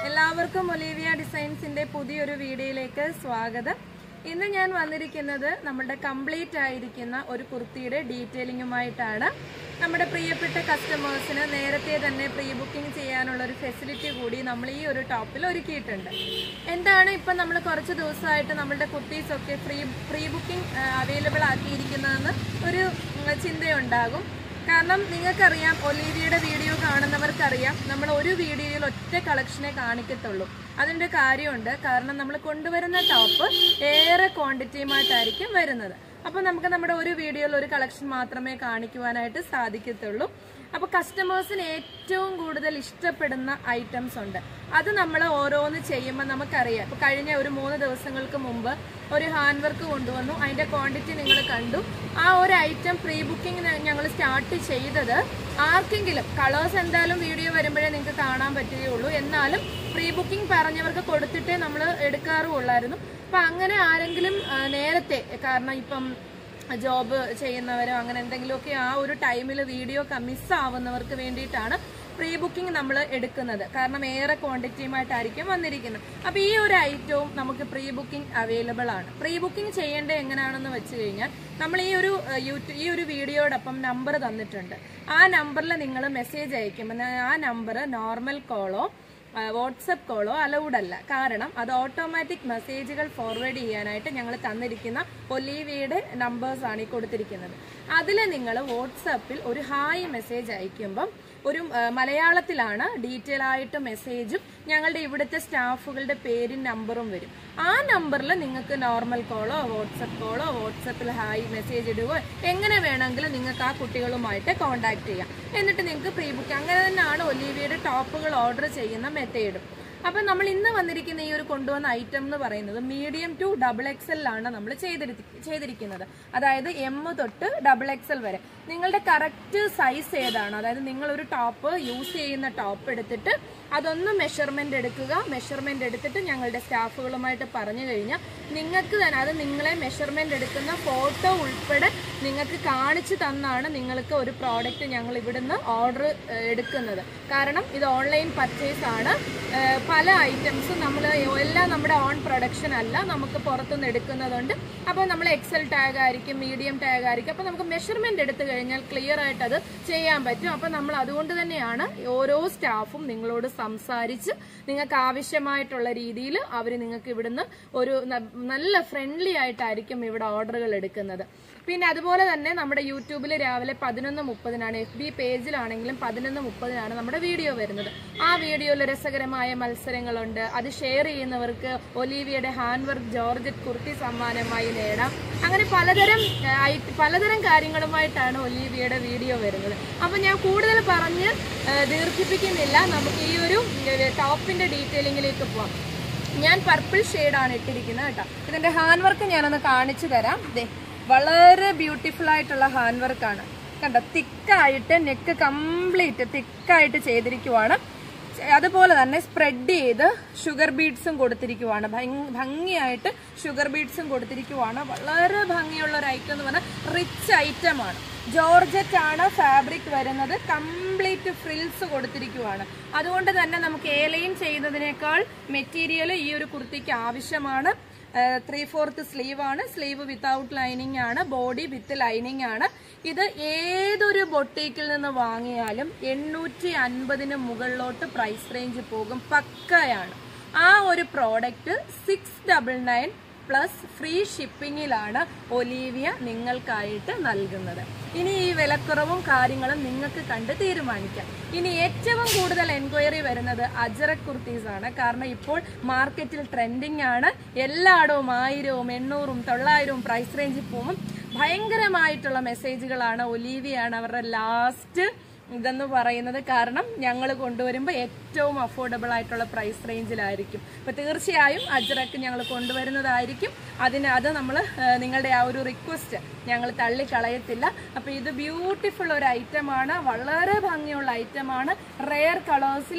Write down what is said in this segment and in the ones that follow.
എല്ലാവർക്കും ഒലീവിയ ഡിസൈൻസിന്റെ പുതിയൊരു വീഡിയോയിലേക്ക് സ്വാഗതം ഇന്ന് ഞാൻ വന്നിരിക്കുന്നത് നമ്മുടെ കംപ്ലീറ്റ് ആയിരിക്കുന്ന ഒരു കുർത്തിയുടെ ഡീറ്റെയിലിങ്ങുമായിട്ടാണ് നമ്മുടെ പ്രിയപ്പെട്ട കസ്റ്റമേഴ്സിന് നേരത്തെ തന്നെ പ്രീ ബുക്കിംഗ് ചെയ്യാനുള്ള ഒരു ഫെസിലിറ്റി കൂടി നമ്മൾ ഈ ഒരു ടോപ്പിൽ ഒരുക്കിയിട്ടുണ്ട് എന്താണ് ഇപ്പം നമ്മൾ കുറച്ച് ദിവസമായിട്ട് നമ്മളുടെ കുർത്തീസ് ഒക്കെ ഫ്രീ പ്രീ ബുക്കിംഗ് അവൈലബിൾ ആക്കിയിരിക്കുന്നതെന്ന് ഒരു ഉം, ചിന്തയുണ്ടാകും കാരണം നിങ്ങൾക്കറിയാം ഒലീവിയുടെ വീഡിയോ കാണുന്നവർക്കറിയാം നമ്മൾ ഒരു വീഡിയോയിൽ ഒറ്റ കളക്ഷനെ കാണിക്കത്തുള്ളൂ അതിൻ്റെ കാര്യമുണ്ട് കാരണം നമ്മൾ കൊണ്ടുവരുന്ന ടോപ്പ് ഏറെ ക്വാണ്ടിറ്റിയുമായിട്ടായിരിക്കും വരുന്നത് അപ്പോൾ നമുക്ക് നമ്മുടെ ഒരു വീഡിയോയിൽ ഒരു കളക്ഷൻ മാത്രമേ കാണിക്കുവാനായിട്ട് സാധിക്കത്തുള്ളൂ അപ്പോൾ കസ്റ്റമേഴ്സിന് ഏറ്റവും കൂടുതൽ ഇഷ്ടപ്പെടുന്ന ഐറ്റംസ് ഉണ്ട് അത് നമ്മൾ ഓരോന്ന് ചെയ്യുമ്പോൾ നമുക്കറിയാം ഇപ്പോൾ കഴിഞ്ഞ ഒരു മൂന്ന് ദിവസങ്ങൾക്ക് മുമ്പ് ഒരു ഹാൻഡ് വർക്ക് കൊണ്ടുവന്നു അതിൻ്റെ ക്വാണ്ടിറ്റി നിങ്ങൾ കണ്ടു ആ ഒരു ഐറ്റം പ്രീ ബുക്കിംഗ് ഞങ്ങൾ സ്റ്റാർട്ട് ചെയ്തത് ആർക്കെങ്കിലും കളേഴ്സ് എന്തായാലും വീഡിയോ വരുമ്പോഴേ നിങ്ങൾക്ക് കാണാൻ പറ്റുകയുള്ളൂ എന്നാലും പ്രീ ബുക്കിംഗ് പറഞ്ഞവർക്ക് കൊടുത്തിട്ടേ നമ്മൾ എടുക്കാറുള്ളായിരുന്നു അപ്പം അങ്ങനെ ആരെങ്കിലും ആ, നേരത്തെ കാരണം ഇപ്പം ജോബ് ചെയ്യുന്നവരോ അങ്ങനെ എന്തെങ്കിലുമൊക്കെ ആ ഒരു ടൈമിൽ വീഡിയോ മിസ്സാവുന്നവർക്ക് വേണ്ടിയിട്ടാണ് പ്രീ ബുക്കിംഗ് നമ്മൾ എടുക്കുന്നത് കാരണം ഏറെ ക്വാണ്ടിറ്റിയുമായിട്ടായിരിക്കും വന്നിരിക്കുന്നത് അപ്പോൾ ഈ ഒരു ഐറ്റവും നമുക്ക് പ്രീ ബുക്കിംഗ് അവൈലബിൾ ആണ് പ്രീ ബുക്കിംഗ് ചെയ്യേണ്ടത് എങ്ങനെയാണെന്ന് വെച്ച് കഴിഞ്ഞാൽ നമ്മൾ ഈ ഒരു യൂട്യൂബ് ഈ ഒരു വീഡിയോടൊപ്പം നമ്പർ തന്നിട്ടുണ്ട് ആ നമ്പറിൽ നിങ്ങൾ മെസ്സേജ് അയക്കുമ്പോൾ ആ നമ്പർ നോർമൽ കോളോ വാട്സപ്പ് കോളോ അലൗഡ് അല്ല കാരണം അത് ഓട്ടോമാറ്റിക് മെസ്സേജുകൾ ഫോർവേഡ് ചെയ്യാനായിട്ട് ഞങ്ങൾ തന്നിരിക്കുന്ന ഒലീവിയുടെ നമ്പേഴ്സ് ആണ് ഈ കൊടുത്തിരിക്കുന്നത് അതിൽ നിങ്ങൾ വാട്സപ്പിൽ ഒരു ഹായ് മെസ്സേജ് അയക്കുമ്പം ഒരു ആ, മലയാളത്തിലാണ് ഡീറ്റെയിൽ ആയിട്ട് മെസ്സേജും ഞങ്ങളുടെ ഇവിടുത്തെ സ്റ്റാഫുകളുടെ പേരും നമ്പറും വരും ആ നമ്പറിൽ നിങ്ങൾക്ക് നോർമൽ കോളോ വാട്സപ്പ് കോളോ വാട്സപ്പിൽ ഹായ് മെസ്സേജ് ഇടുകയോ എങ്ങനെ വേണമെങ്കിലും നിങ്ങൾക്ക് ആ കുട്ടികളുമായിട്ട് കോൺടാക്ട് ചെയ്യാം എന്നിട്ട് നിങ്ങൾക്ക് പ്രീ ബുക്ക് അങ്ങനെ തന്നെയാണ് ഒലീവിയുടെ ടോപ്പുകൾ ഓർഡർ ചെയ്യുന്ന മെത്തേഡും അപ്പം നമ്മൾ ഇന്ന് വന്നിരിക്കുന്ന ഈ ഒരു കൊണ്ടുവന്ന ഐറ്റം എന്ന് പറയുന്നത് മീഡിയം ടു ഡബിൾ എക്സലിലാണ് നമ്മൾ ചെയ്തിരി ചെയ്തിരിക്കുന്നത് അതായത് എം തൊട്ട് ഡബിൾ എക്സൽ വരെ നിങ്ങളുടെ കറക്റ്റ് സൈസ് ഏതാണ് അതായത് നിങ്ങൾ ഒരു ടോപ്പ് യൂസ് ചെയ്യുന്ന ടോപ്പ് എടുത്തിട്ട് അതൊന്ന് മെഷർമെന്റ് എടുക്കുക മെഷർമെന്റ് എടുത്തിട്ട് ഞങ്ങളുടെ സ്റ്റാഫുകളുമായിട്ട് പറഞ്ഞു കഴിഞ്ഞാൽ നിങ്ങൾക്ക് തന്നെ അത് നിങ്ങളെ മെഷർമെന്റ് എടുക്കുന്ന ഫോട്ടോ ഉൾപ്പെടെ നിങ്ങൾക്ക് കാണിച്ചു തന്നാണ് നിങ്ങൾക്ക് ഒരു പ്രോഡക്റ്റ് ഞങ്ങൾ ഇവിടുന്ന് ഓർഡർ എടുക്കുന്നത് കാരണം ഇത് ഓൺലൈൻ പർച്ചേസ് ആണ് ഏഹ് പല ഐറ്റംസും നമ്മൾ എല്ലാം നമ്മുടെ ഓൺ പ്രൊഡക്ഷൻ അല്ല നമുക്ക് പുറത്തുനിന്ന് എടുക്കുന്നതുണ്ട് അപ്പോൾ നമ്മൾ എക്സൽ ടാഗ് ആയിരിക്കും മീഡിയം ടാഗ് ആയിരിക്കും അപ്പോൾ നമുക്ക് മെഷർമെന്റ് എടുത്തു കഴിഞ്ഞാൽ ക്ലിയർ ആയിട്ട് അത് ചെയ്യാൻ പറ്റും അപ്പോൾ നമ്മൾ അതുകൊണ്ട് തന്നെയാണ് ഓരോ സ്റ്റാഫും നിങ്ങളോട് സംസാരിച്ച് നിങ്ങൾക്ക് ആവശ്യമായിട്ടുള്ള രീതിയിൽ അവർ നിങ്ങൾക്ക് ഇവിടുന്ന് ഒരു ന- നല്ല ഫ്രണ്ട്ലി ആയിട്ടായിരിക്കും ഇവിടെ ഓർഡറുകൾ എടുക്കുന്നത് പിന്നെ അതുപോലെ തന്നെ നമ്മുടെ യൂട്യൂബിൽ രാവിലെ പതിനൊന്ന് മുപ്പതിനാണ് എഫ് ബി പേജിലാണെങ്കിലും പതിനൊന്ന് മുപ്പതിനാണ് നമ്മുടെ വീഡിയോ വരുന്നത് ആ വീഡിയോയിൽ രസകരമായ മത്സരങ്ങളുണ്ട് അത് ഷെയർ ചെയ്യുന്നവർക്ക് ഒലീവിയയുടെ ഹാൻഡ് വർക്ക് ജോർജറ്റ് കുർത്തി സമ്മാനമായി നേടാം അങ്ങനെ പലതരം ആ, ഐ- പലതരം കാര്യങ്ങളുമായിട്ടാണ് ഒലീവിയയുടെ വീഡിയോ വരുന്നത് അപ്പം ഞാൻ കൂടുതൽ പറഞ്ഞ് ആ, ദീർഘിപ്പിക്കുന്നില്ല നമുക്ക് ഈ ഒരു ടോപ്പിന്റെ ഡീറ്റെയിലിങ്ങിലേക്ക് പോവാം ഞാൻ പർപ്പിൾ ആണ് ഇട്ടിരിക്കുന്നത് കേട്ടോ ഇതിന്റെ ഹാൻഡ് വർക്ക് ഞാനൊന്ന് കാണിച്ചു തരാം ദേ വളരെ ബ്യൂട്ടിഫുൾ ആയിട്ടുള്ള ഹാൻഡ് വർക്കാണ് കണ്ടോ തിക്കായിട്ട് നെക്ക് കംപ്ലീറ്റ് തിക്കായിട്ട് ചെയ്തിരിക്കുവാണ് ചെ- അതുപോലെ തന്നെ സ്പ്രെഡ് ചെയ്ത് ഷുഗർ ബീഡ്സും കൊടുത്തിരിക്കുവാണ് ഭംഗി- ഭംഗിയായിട്ട് ഷുഗർ ബീഡ്സും കൊടുത്തിരിക്കുവാണ് വളരെ ഭംഗിയുള്ള ഒരു ഐറ്റം എന്ന് പറഞ്ഞാൽ റിച്ച് ഐറ്റം ആണ് ജോർജറ്റ് ആണ് ഫാബ്രിക് വരുന്നത് കംപ്ലീറ്റ് ഫ്രിൽസ് കൊടുത്തിരിക്കുവാണ് അതുകൊണ്ട് തന്നെ നമുക്ക് എ ലൈൻ ചെയ്യുന്നതിനേക്കാൾ മെറ്റീരിയൽ ഈ ഒരു കുർത്തിക്ക് ആവശ്യമാണ് ത്രീ ഫോർത്ത് സ്ലീവ് ആണ് സ്ലീവ് വിത്തൗട്ട് ലൈനിങ് ആണ് ബോഡി വിത്ത് ലൈനിങ് ആണ് ഇത് ഏതൊരു ബൊട്ടീക്കിൽ നിന്ന് വാങ്ങിയാലും എണ്ണൂറ്റി അൻപതിന് മുകളിലോട്ട് പ്രൈസ് റേഞ്ച് പോകും പക്കയാണ് ആ ഒരു product six double nine plus free ഷിപ്പിങ്ങിലാണ് ഒലീവിയ നിങ്ങൾക്കായിട്ട് നൽകുന്നത് ഇനി ഈ വിലക്കുറവും കാര്യങ്ങളും നിങ്ങൾക്ക് കണ്ട് തീരുമാനിക്കാം ഇനി ഏറ്റവും കൂടുതൽ എൻക്വയറി വരുന്നത് അജറക് കുർത്തീസ് ആണ് കാരണം ഇപ്പോൾ മാർക്കറ്റിൽ ട്രെൻഡിങ് ആണ് എല്ലായിടവും ആയിരവും എണ്ണൂറും തൊള്ളായിരവും പ്രൈസ് റേഞ്ചിൽ പോകും ഭയങ്കരമായിട്ടുള്ള മെസ്സേജുകളാണ് ഒലീവിയാണ് അവരുടെ ലാസ്റ്റ് ഇതെന്ന് പറയുന്നത് കാരണം ഞങ്ങൾ കൊണ്ടുവരുമ്പോൾ ഏറ്റവും അഫോർഡബിൾ ആയിട്ടുള്ള പ്രൈസ് റേഞ്ചിലായിരിക്കും അപ്പോൾ തീർച്ചയായും അജ്രക്ക് ഞങ്ങൾ കൊണ്ടുവരുന്നതായിരിക്കും അതിന് അത് നമ്മൾ നിങ്ങളുടെ ആ ഒരു റിക്വസ്റ്റ് ഞങ്ങൾ തള്ളിക്കളയത്തില്ല അപ്പോൾ ഇത് ബ്യൂട്ടിഫുൾ ഒരു ഐറ്റമാണ് വളരെ ഭംഗിയുള്ള ഐറ്റമാണ് റെയർ കളേഴ്സിലും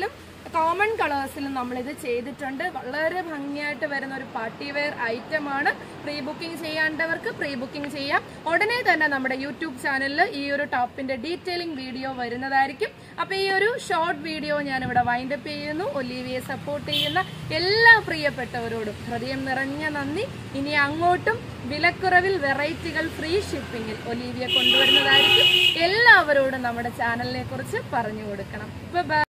കോമൺ കളേഴ്സിൽ നമ്മളിത് ചെയ്തിട്ടുണ്ട് വളരെ ഭംഗിയായിട്ട് വരുന്ന ഒരു പാർട്ടി വെയർ ഐറ്റം ആണ് പ്രീ ബുക്കിംഗ് ചെയ്യാണ്ടവർക്ക് പ്രീ ബുക്കിംഗ് ചെയ്യാം ഉടനെ തന്നെ നമ്മുടെ യൂട്യൂബ് ചാനലിൽ ഈ ഒരു ടോപ്പിന്റെ ഡീറ്റെയിലിംഗ് വീഡിയോ വരുന്നതായിരിക്കും അപ്പൊ ഈ ഒരു ഷോർട്ട് വീഡിയോ ഞാൻ ഇവിടെ വൈൻഡപ്പ് ചെയ്യുന്നു ഒലീവിയെ സപ്പോർട്ട് ചെയ്യുന്ന എല്ലാ പ്രിയപ്പെട്ടവരോടും ഹൃദയം നിറഞ്ഞ നന്ദി ഇനി അങ്ങോട്ടും വിലക്കുറവിൽ വെറൈറ്റികൾ ഫ്രീ ഷിപ്പിംഗിൽ ഒലീവിയ കൊണ്ടുവരുന്നതായിരിക്കും എല്ലാവരോടും നമ്മുടെ ചാനലിനെ കുറിച്ച് പറഞ്ഞു കൊടുക്കണം ബൈ